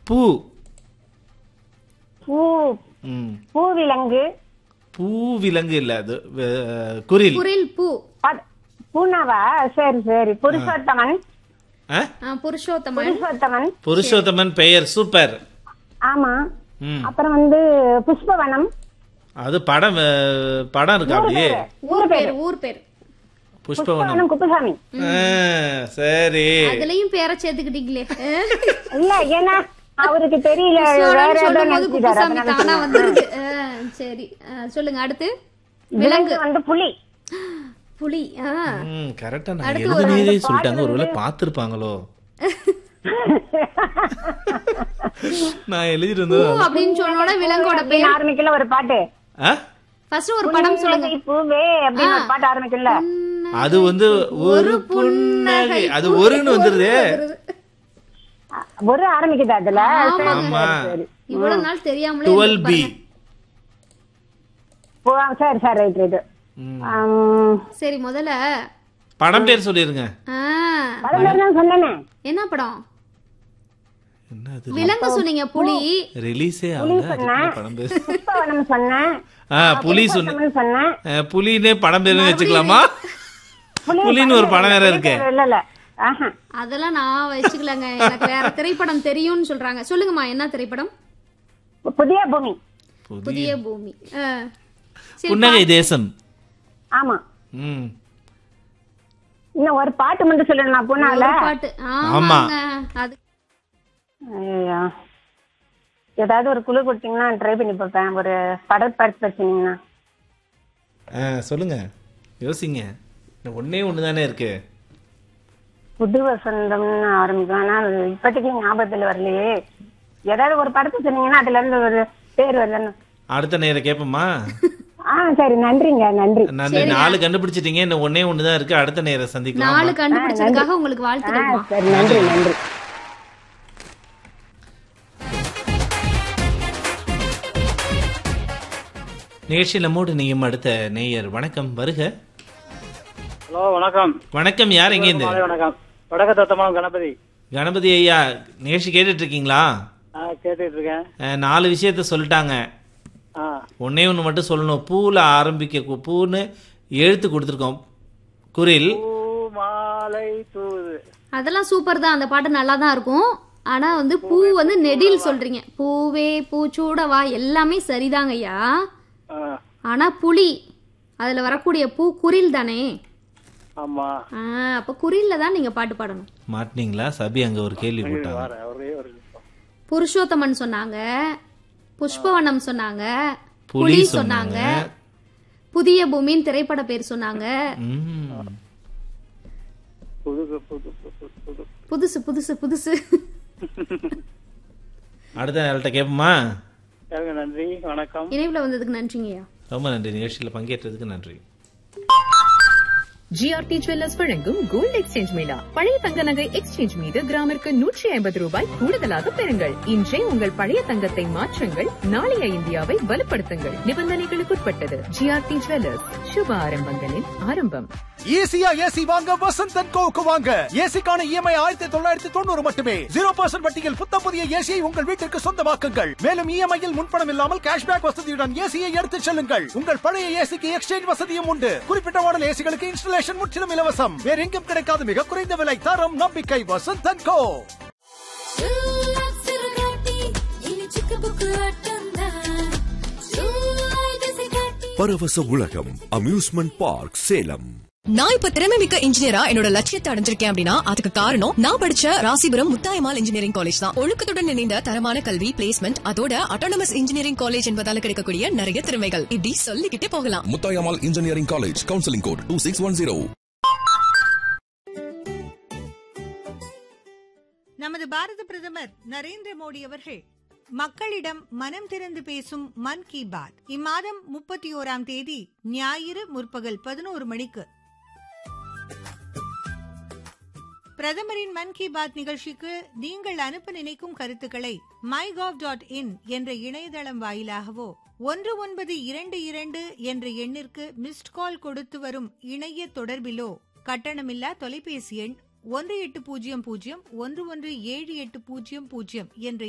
பூ பூ ம் பூவிலங்கு பூ விலங்கு இல்ல அது வே- குரில் குரில் பூ ப- பூனாவா சரி சரி புருஷோத்தமன் ஆ? ஆ, புருஷோத்தமன் புருஷோத்தமன் புருஷோத்தமன் பெயர் சூப்பர் ஆமா ம் அப்புறம் வந்து புஷ்பவனம் அது படம் அஹ், படம் இருக்கா அப்படியே ஊர் ஊர் பேரு பேர் ஊர் பேர் புஷ்பவனம் புஷ்பவனம் குப்புசாமி ஆ, சரி அதுலயும் பேரை சேர்த்துக்கிட்டீங்களே இல்ல ஏன்னா அவருக்கு தெரியல வேற ஏதோ சொல்லும் போது நினைச்சிட்டாரு குப்புசாமி அதனால தானா வந்துருது ஆ, சரி ஆ, சொல்லுங்க அடுத்து விலங்கு வந்து புலி புலி ஆ ம் கரெக்டா நான் அடுத்து ஒரு எழுதுனதே சொல்லிட்டாங்க ஒருவேளை பார்த்திருப்பாங்களோ நான் பூ எழுதிருந்தேன் அப்படின்னு சொன்னோட விலங்கோட பேர் அப்படின்னு ஆரம்பிக்கல ஒரு பாட்டு ஆ? ஃபர்ஸ்ட் ஒரு படம் சொல்லுங்க புன்னகை பூவே அப்படின்னு ஒரு பாட்டு ஆரம்பிக்கல அது வந்து ஒரு புன்னகை அது ஒருன்னு வந்துருதே ஒரு ஆரம்பிக்குது அதுல சரி, ஆமா சரி இவ்வளவு நாள் தெரியாமலே டுவெல் பி பூ, சரி சரி ரைட் ரைட் சரி முதல்ல படம் பேர் சொல்லிருங்க ஆ, படம் பேர் தான் சொன்னேனே என்ன படம் என்ன அது விலங்கு சொன்னீங்க புலி ரிலீஸே ஆகல அதுக்குள்ள படம் பேர் புஷ்பவனம் சொன்னேன் ஆ புலி சொன்ன புஷ்பவனம் சொன்னேன் அஹ், புலினே படம் பேர் வச்சுக்கலாமா புலி புலின்னு ஒரு படம் வேற இருக்கு இல்ல இல்ல ஆஹா அதெல்லாம் நான் வச்சுக்கலங்க எனக்கு வேற திரைப்படம் தெரியும்னு சொல்றாங்க சொல்லுங்கம்மா என்ன திரைப்படம் புதிய பூமி புதிய பூமி ஆ. சரி புன்னகை தேசம் ஆமா ம் இன்னும் ஒரு பாட்டு மட்டும் சொல்லணும் நான் பூனால ஒரு பாட்டு ஆமாங்க அது ஐயோ ஏதாவது ஒரு குழு கொடுத்தீங்கன்னா ட்ரை பண்ணி பார்ப்பேன் ஒரு படப்பரிசு வச்சீங்கன்னா ஆ சொல்லுங்க யோசிங்க இன்னும் ஒண்ணே ஒன்று தானே இருக்கு புது வசந்தம்னு ஆரம்பிக்கும் ஆனா அது இப்போதைக்கு ஞாபகத்துல வரலையே ஏதாவது ஒரு படத்தை சொன்னீங்கன்னா அதுல இருந்து ஒரு பேர் வரலன்னு அடுத்த நேரம் கேட்போமா ஆ சரி நன்றிங்க நன்றி நன்றி நாலு கண்டுபிடிச்சிட்டீங்க இன்னும் ஒண்ணே ஒன்று தான் இருக்கு அடுத்த நேரம் சந்திக்கலாம் நாலு கண்டுபிடிச்சதுக்காக உங்களுக்கு ஆ வாழ்த்துக்கள்மா சரி நன்றி நன்றி நிகழ்ச்சியில் நம்மோடு நீயும் அடுத்த நேயர் வணக்கம் வருக ஹலோ வணக்கம் வணக்கம் யார் எங்கேருந்து மாலை வணக்கம் வடக்கு தத்தமானம் கணபதி கணபதி ஐயா நிகழ்ச்சி கேட்டுட்டு இருக்கீங்களா ஆ கேட்டுட்டு இருக்கேன் அஹ், நாலு விஷயத்த சொல்லிட்டாங்க ஆ ஒன்னே ஒன்று மட்டும் சொல்லணும் பூவில் ஆரம்பிக்க கு- பூன்னு எழுத்து கொடுத்துருக்கோம் குரில் பூ மாலை தூது அதெல்லாம் சூப்பர் தான் அந்த பாட்டு நல்லா தான் இருக்கும் ஆனா வந்து பூ வந்து நெடில் சொல்றீங்க பூவே பூச்சூடவா எல்லாமே சரிதாங்க ஐயா ஆ ஆனா புலி அதுல வரக்கூடிய பூ குரில் தானே ஆமா ஆ, அப்ப குரில்ல தான் நீங்க பாட்டு பாடணும் மாட்டினீங்களா சபி அங்கே ஒரு கேள்வி போட்டாங்க வரேன் ஒரே ஒரு நிமிஷம். புருஷோத்தமன் சொன்னாங்க புஷ்பவனம் சொன்னாங்க புலி புலி சொன்னாங்க. சொன்னாங்க புதிய பூமியின் திரைப்பட பேர் சொன்னாங்க ம். புது புது புது புது புதுசு புதுசு புதுசு அடுத்த நேரத்தை கேட்போமா கேளுங்க நன்றி வணக்கம் இணைவுல வந்ததுக்கு நன்றிங்கய்யா ரொம்ப நன்றி நிகழ்ச்சியில் பங்கேற்றதுக்கு நன்றி ஜிஆர்டி ஜுவல்லர்ஸ் வழங்கும் கோல்ட் எக்ஸ்சேஞ்ச் மேளா பழைய தங்க நகை எக்ஸ்சேஞ்ச் மீது கிராமிற்கு நூற்றி ஐம்பது ரூபாய் கூடுதலாக பெறுங்கள் இன்றே உங்கள் பழைய தங்கத்தை மாற்றுங்கள் நாளைய இந்தியாவை வலுப்படுத்துங்கள் நிபந்தனைகளுக்குட்பட்டது ஜிஆர்டி ஜுவல்லர்ஸ் சுப ஆரம்பங்களின் ஆரம்பம் ஈஸியா ஏசி வாங்க வசந்த் அண்ட் கோவுக்கு வாங்க ஏசிக்கான இஎம்ஐ ஆயிரத்தி தொள்ளாயிரத்தி தொண்ணூறு மட்டுமே ஜீரோ பர்சன்ட் வட்டியில் புத்த புதிய ஏசியை உங்கள் வீட்டிற்கு சொந்தமாக்குங்கள் மேலும் இஎம்ஐயில் முன்பணம் இல்லாமல் கேஷ்பேக் வசதியுடன் ஏசியை எடுத்துச் செல்லுங்கள் உங்கள் பழைய ஏசிக்கு எக்ஸ்சேஞ்ச் வசதியும் உண்டு குறிப்பிட்ட மாடல் ஏசிகளுக்கு இன்ஸ்டலேஷன் முற்றிலும் இலவசம் வேற எங்கும் கிடைக்காத மிக குறைந்த விலை தரம் நம்பிக்கை வசந்த் அண்ட் கோ பரவச உலகம் அம்யூஸ்மெண்ட் பார்க் சேலம் நான் இப்ப திறமை மிக்க இன்ஜினியரா என்னோட லட்சியத்தை அடைஞ்சிருக்கேன் அப்படின்னா அதுக்கு காரணம் நான் படிச்ச ராசிபுரம் முத்தாயமால் இன்ஜினியரிங் காலேஜ் தான் ஒழுக்கத்துடன் இணைந்த தரமான கல்வி பிளேஸ்மெண்ட் அதோட அட்டானமஸ் இன்ஜினியரிங் காலேஜ் என்பதால கிடைக்கக்கூடிய நிறைய திறமைகள் இப்படி சொல்லிக்கிட்டே போகலாம் Muthayammal engineering college counselling code two six one zero நமது பாரத பிரதமர் நரேந்திர மோடி அவர்கள் மக்களிடம் மனம் திறந்து பேசும் மன் கி பாத் இம்மாதம் முப்பத்தி ஓராம் தேதி ஞாயிறு முற்பகல் பதினோரு மணிக்கு பிரதமரின் மன் கி பாத் நிகழ்ச்சிக்கு நீங்கள் அனுப்ப நினைக்கும் கருத்துக்களை மை டாட் இன் என்ற இணையதளம் வாயிலாகவோ ஒன்று ஒன்பது இரண்டு இரண்டு என்ற எண்ணிற்கு மிஸ்ட் கால் கொடுத்து வரும் இணைய தொடர்பிலோ கட்டணமில்லா தொலைபேசி எண் ஒன்று எட்டு பூஜ்ஜியம் பூஜ்ஜியம் ஒன்று ஒன்று ஏழு எட்டு பூஜ்ஜியம் பூஜ்ஜியம் என்ற